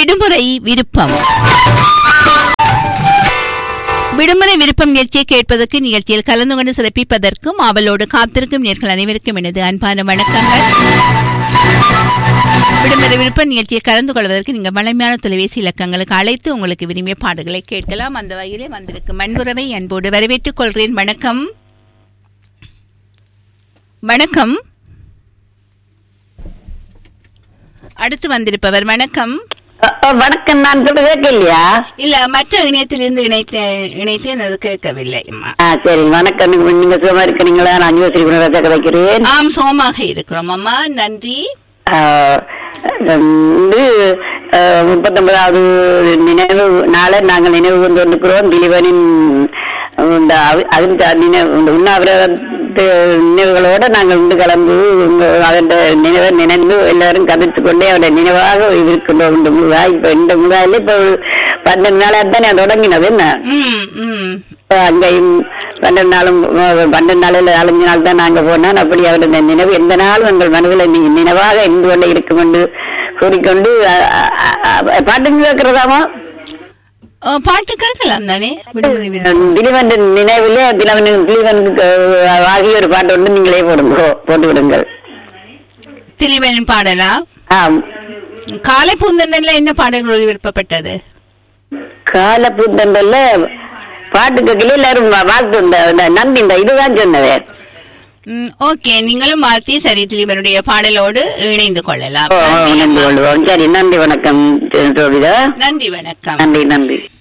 விடுமுறை விருப்பம் விடுமுறை விருப்பம் நிகழ்ச்சியை கேட்பதற்கு நிகழ்ச்சியில் கலந்து கொண்டு சிறப்பிப்பதற்கும் அவளோடு காத்திருக்கும் நேர்கள் அனைவருக்கும் எனது அன்பான வணக்கங்கள் விடுமுறை விருப்ப நிகழ்ச்சியில் கலந்து கொள்வதற்கு நீங்கள் வளமையான தொலைபேசி இலக்கங்களுக்கு அழைத்து உங்களுக்கு விரும்பிய பாடல்களை கேட்கலாம் அந்த வகையிலே வந்திருக்கும் அன்புறவை அன்போடு வரவேற்றுக் கொள்கிறேன் வணக்கம் வணக்கம் அடுத்து வந்திருப்பவர் வணக்கம் அ, அ, வணக்கம் நான் சொல்றது கேட்கலையா இல்ல மற்ற இணையத்திலிருந்து இணைத்து இணைத்து அது கேட்கவில்லை அம்மா. ஆ சரி வணக்கம் நீங்க- நீங்க சுகமா இருக்கிறீங்களா நான் யோசனை பண்ண கதைக்கிறேன் ஆம் சோமாக இருக்கிறோம் அம்மா நன்றி ஆ, வந்து ஆ, முப்பத்தொன்பதாவது நினைவு நாளை நாங்கள் நினைவு கொண்டு வந்திருக்கிறோம் திலீபனின் இந்த அவி- அந்த நினைவு இந்த உண்ணாவிரதத்து நினைவுகளோட நாங்கள் உண்டு கலந்து அதன் நினைவை நினைந்து எல்லாரும் கதைத்து கொண்டே அவருடைய நினைவாக இருக்கின்றோம் இந்த முழுவா இப்ப இந்த முழுவாயில இப்ப பன்னெண்டு நாளா தானே தொடங்கினது என்ன ம் ம் அங்கேயும் பன்னெண்டு நாளும் அஹ், பன்னெண்டு நாளில் நாலஞ்சு நாள் தான் நாங்க போனோம் அப்படி அவருடைய நினைவு எந்த நாளும் எங்கள் மனதில் நீ நினைவாக இருந்து கொண்டே இருக்கும் என்று கூறிக்கொண்டு அஹ், அஹ், அஹ், பாட்டுங்க கேட்கிறதாமா ஓ, பாட்டு கேட்கலாம் தானே விடுமுறை விருப்பம் திலீவன் நினைவிலே திலவன் திலீவனுக்கு அஹ், ஆகிய ஒரு பாட்டு ஒன்று நீங்களே போடுங்க போட்டு விடுங்கள் திலீபனின் பாடலா ஆம் காலை பூந்தண்டல்ல என்ன பாடல்கள் விருப்பப்பட்டது கால பூத்தண்டல்ல பாட்டு கேட்கல எல்லாரும் வா- வாழ்த்து இந்த இந்த நன்றி இந்த இதுதான் சொன்னது ம், ஓகே நீங்களும் வாழ்த்தி சரி திலீபனுடைய பாடலோடு இணைந்து கொள்ளலாம் ஓ, நன்றி நன்றி அம்மா. கொள்வோம் சரி நன்றி வணக்கம் ஜோபிதா நன்றி வணக்கம் நன்றி நன்றி